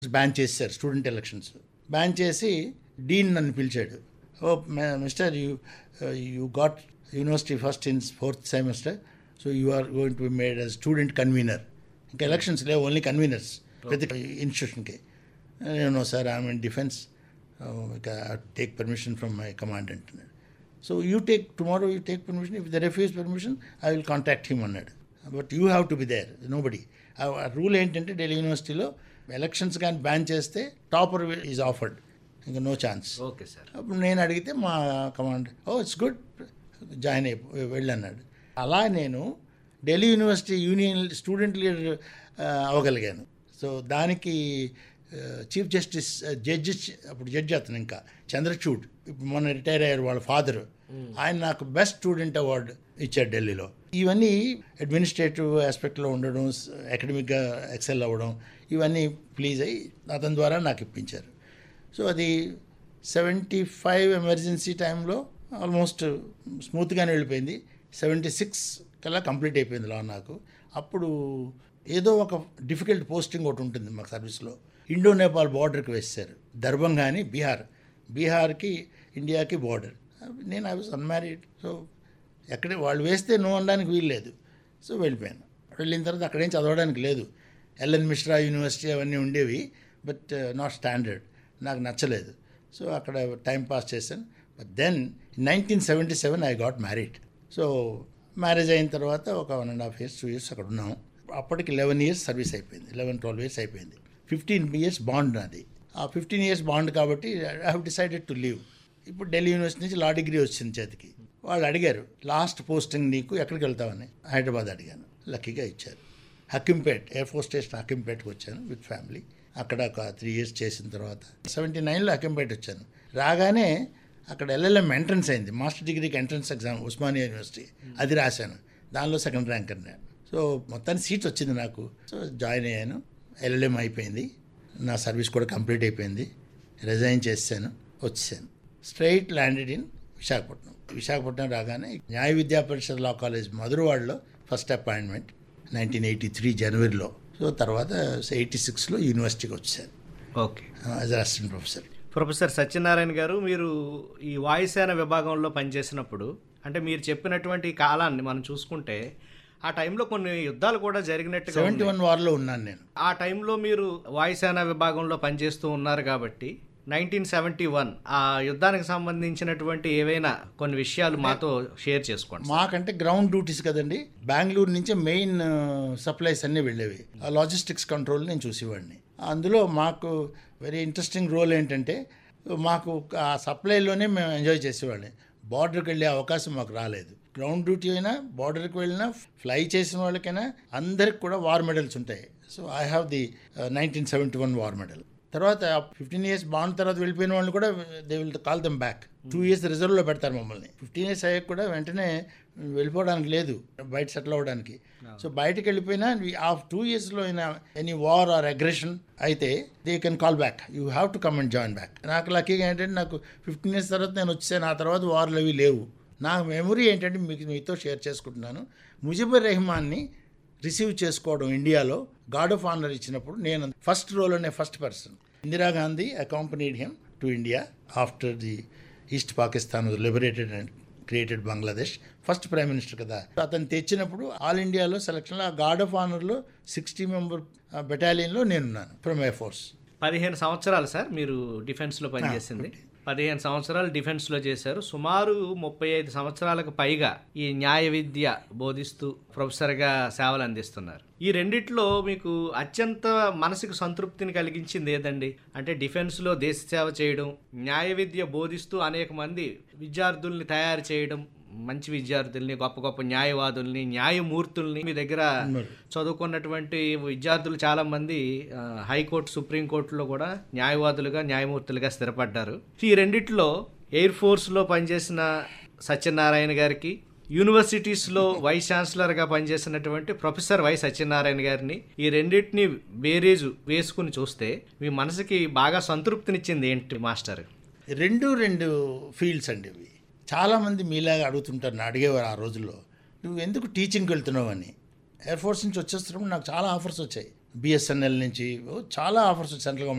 Ban చేశారు student elections ban చేసి dean నన్ను పిలిచాడు oh mister you you got university first in fourth semester so you are going to be made as student convener ఇంకా elections లేవు only conveners ప్రతి ఇన్స్టిట్యూషన్కి no sir I'm in defence take permission from my commandant so you take tomorrow you take permission if the refuse permission I will contact him అన్నాడు but you have to be there nobody ఆ rule ఏంటంటే ఢిల్లీ యూనివర్సిటీలో elections కానీ ban చేస్తే topper is offered ఇంకా no chance okay sir అప్పుడు నేను అడిగితే మా command oh it's good join అయిపో వెళ్ళన్నాడు అలా నేను Delhi university union student leader అవ్వగలిగాను సో దానికి చీఫ్ జస్టిస్ జడ్జి అప్పుడు జడ్జి అతను ఇంకా చంద్రచూడ్ ఇప్పుడు మొన్న రిటైర్ అయ్యారు వాళ్ళ ఫాదర్ ఆయన నాకు బెస్ట్ స్టూడెంట్ అవార్డు ఇచ్చారు ఢిల్లీలో ఇవన్నీ అడ్మినిస్ట్రేటివ్ ఆస్పెక్ట్లో ఉండడం అకాడమిక్గా ఎక్సెల్ అవ్వడం ఇవన్నీ ప్లీజ్ అయ్యి అతని ద్వారా నాకు ఇప్పించారు సో అది సెవెంటీ ఫైవ్ ఎమర్జెన్సీ టైంలో ఆల్మోస్ట్ స్మూత్గానే వెళ్ళిపోయింది సెవెంటీ సిక్స్ కల్లా కంప్లీట్ అయిపోయింది లా నాకు అప్పుడు ఏదో ఒక డిఫికల్ట్ పోస్టింగ్ ఒకటి ఉంటుంది మాకు సర్వీస్లో ఇండో నేపాల్ బార్డర్కి వేశారు దర్భంగా అని బీహార్ బీహార్కి ఇండియాకి బార్డర్ నేను ఐ వాజ్ అన్మ్యారీడ్ సో ఎక్కడ వాళ్ళు వేస్తే నో అనడానికి వీల్లేదు సో వెళ్ళిపోయాను వెళ్ళిన తర్వాత అక్కడేం చదవడానికి లేదు ఎల్ఎన్ మిశ్రా యూనివర్సిటీ అవన్నీ ఉండేవి బట్ నాట్ స్టాండర్డ్ నాకు నచ్చలేదు సో అక్కడ టైం పాస్ చేశాను but then nineteen seventy seven I got married so marriage అయిన తర్వాత ఒక one and half years two years అక్కడ ఉన్నాము అప్పటికి లెవెన్ ఇయర్స్ సర్వీస్ అయిపోయింది లెవెన్ ట్వెల్వ్ ఇయర్స్ అయిపోయింది ఫిఫ్టీన్ ఇయర్స్ బాండ్ నాది ఆ ఫిఫ్టీన్ ఇయర్స్ బాండ్ కాబట్టి I have decided to leave ఇప్పుడు ఢిల్లీ యూనివర్సిటీ నుంచి లా డిగ్రీ వచ్చింది చేతికి వాళ్ళు అడిగారు లాస్ట్ పోస్టింగ్ నీకు ఎక్కడికి వెళ్తావని హైదరాబాద్ అడిగాను లక్కీగా ఇచ్చారు హకింపేట్ ఎయిర్ ఫోర్స్ స్టేషన్ హకింపేట్కి వచ్చాను విత్ ఫ్యామిలీ అక్కడ ఒక త్రీ ఇయర్స్ చేసిన తర్వాత సెవెంటీ నైన్లో హకింపేట్ వచ్చాను రాగానే అక్కడ ఎల్ఎల్ఎం ఎంట్రన్స్ అయింది మాస్టర్ డిగ్రీకి ఎంట్రన్స్ ఎగ్జామ్ ఉస్మానియా యూనివర్సిటీ అది రాశాను దానిలో సెకండ్ ర్యాంక్ అన్నాను సో మొత్తానికి సీట్ వచ్చింది నాకు సో జాయిన్ అయ్యాను ఎల్ఎల్ఎం అయిపోయింది నా సర్వీస్ కూడా కంప్లీట్ అయిపోయింది రిజైన్ చేశాను వచ్చాను straight landed in Visakhapatnam Visakhapatnam రాగానే న్యాయ విద్యా పరిషత్ లా కాలేజ్ మధురవాడలో first appointment nineteen eighty three జనవరిలో సో తర్వాత ఎయిటీ సిక్స్లో యూనివర్సిటీకి వచ్చాను okay as assistant professor professor Satyanarayana garu మీరు ఈ వాయుసేన విభాగంలో పనిచేసినప్పుడు అంటే మీరు చెప్పినటువంటి కాలాన్ని మనం చూసుకుంటే ఆ టైంలో కొన్ని యుద్ధాలు కూడా జరిగినట్టుగా సెవెంటీ ఉన్నాయి. వన్ వార్లో ఉన్నాను నేను ఆ టైంలో మీరు వాయుసేన విభాగంలో పనిచేస్తూ ఉన్నారు కాబట్టి నైన్టీన్ సెవెంటీ వన్ ఆ యుద్ధానికి సంబంధించినటువంటి ఏవైనా కొన్ని విషయాలు మాతో షేర్ చేసుకోండి మాకంటే గ్రౌండ్ డ్యూటీస్ కదండి బెంగళూరు నుంచి మెయిన్ సప్లైస్ అన్నీ వెళ్ళేవి ఆ లాజిస్టిక్స్ కంట్రోల్ నేను చూసేవాడిని అందులో మాకు వెరీ ఇంట్రెస్టింగ్ రోల్ ఏంటంటే మాకు ఆ సప్లైలోనే మేము ఎంజాయ్ చేసేవాళ్ళం బార్డర్కి వెళ్ళే అవకాశం మాకు రాలేదు గ్రౌండ్ డ్యూటీ అయినా బార్డర్కి వెళ్ళినా ఫ్లై చేసిన వాళ్ళకైనా అందరికి కూడా వార్ మెడల్స్ ఉంటాయి so I have the nineteen seventy one war medal తర్వాత ఫిఫ్టీన్ ఇయర్స్ బాండ్ తర్వాత వెళ్ళిపోయిన వాళ్ళు కూడా they will call them back two years రిజర్వ్లో పెడతారు మమ్మల్ని ఫిఫ్టీన్ ఇయర్స్ అయ్యాక కూడా వెంటనే వెళ్ళిపోవడానికి లేదు బయట సెటిల్ అవ్వడానికి సో బయటకు వెళ్ళిపోయినా ఆ టూ ఇయర్స్లో అయినా ఎనీ వార్ ఆర్ అగ్రెషన్ అయితే they can call back you have to come and join back నాకు లక్కీగా ఏంటంటే నాకు ఫిఫ్టీన్ ఇయర్స్ తర్వాత నేను వచ్చాను ఆ తర్వాత వార్లు అవి లేవు నా మెమరీ ఏంటంటే మీకు మీతో షేర్ చేసుకుంటున్నాను ముజిబుర్ రెహమాన్ని రిసీవ్ చేసుకోవడం ఇండియాలో గార్డ్ ఆఫ్ ఆనర్ ఇచ్చినప్పుడు నేను ఫస్ట్ రోల్ అనే first person Indira Gandhi accompanied him to India after the East Pakistan liberated and created Bangladesh first prime minister కదా అతను తెచ్చినప్పుడు ఆల్ ఇండియాలో సెలక్షన్లో ఆ గార్డ్ ఆఫ్ ఆనర్లో సిక్స్టీ మెంబర్ బెటాలియన్లో నేనున్నాను ఫ్రమ్ ఎయిర్ ఫోర్స్ పదిహేను సంవత్సరాలు సార్ మీరు డిఫెన్స్లో పనిచేసింది పదిహేను సంవత్సరాలు డిఫెన్స్లో చేశారు సుమారు ముప్పై ఐదు సంవత్సరాలకు పైగా ఈ న్యాయ విద్య బోధిస్తూ ప్రొఫెసర్గా సేవలు అందిస్తున్నారు ఈ రెండిట్లో మీకు అత్యంత మనసుకు సంతృప్తిని కలిగించింది ఏదండి అంటే డిఫెన్స్లో దేశ సేవ చేయడం న్యాయ విద్య బోధిస్తూ అనేక మంది విద్యార్థుల్ని తయారు చేయడం మంచి విద్యార్థుల్ని గొప్ప గొప్ప న్యాయవాదుల్ని న్యాయమూర్తుల్ని మీ దగ్గర చదువుకున్నటువంటి విద్యార్థులు చాలా మంది ఆ, హైకోర్టు సుప్రీంకోర్టులో కూడా న్యాయవాదులుగా న్యాయమూర్తులుగా స్థిరపడ్డారు ఈ రెండిట్లో ఎయిర్ ఫోర్స్లో పనిచేసిన సత్యనారాయణ గారికి యూనివర్సిటీస్లో వైస్ ఛాన్సలర్గా పనిచేసినటువంటి ప్రొఫెసర్ వై సత్యనారాయణ గారిని ఈ రెండింటిని బేరేజు వేసుకుని చూస్తే మీ మనసుకి బాగా సంతృప్తినిచ్చింది ఏంటి మాస్టర్ రెండు రెండు ఫీల్డ్స్ అండి ఇవి చాలామంది మీలాగా అడుగుతుంటారు నా అడిగేవారు ఆ రోజుల్లో నువ్వు ఎందుకు టీచింగ్కి వెళ్తున్నావు అని ఎయిర్ ఫోర్స్ నుంచి వచ్చేస్తున్నప్పుడు నాకు చాలా ఆఫర్స్ వచ్చాయి బిఎస్ఎన్ఎల్ నుంచి ఓ, చాలా ఆఫర్స్ వచ్చాయి సెంట్రల్ గవర్నమెంట్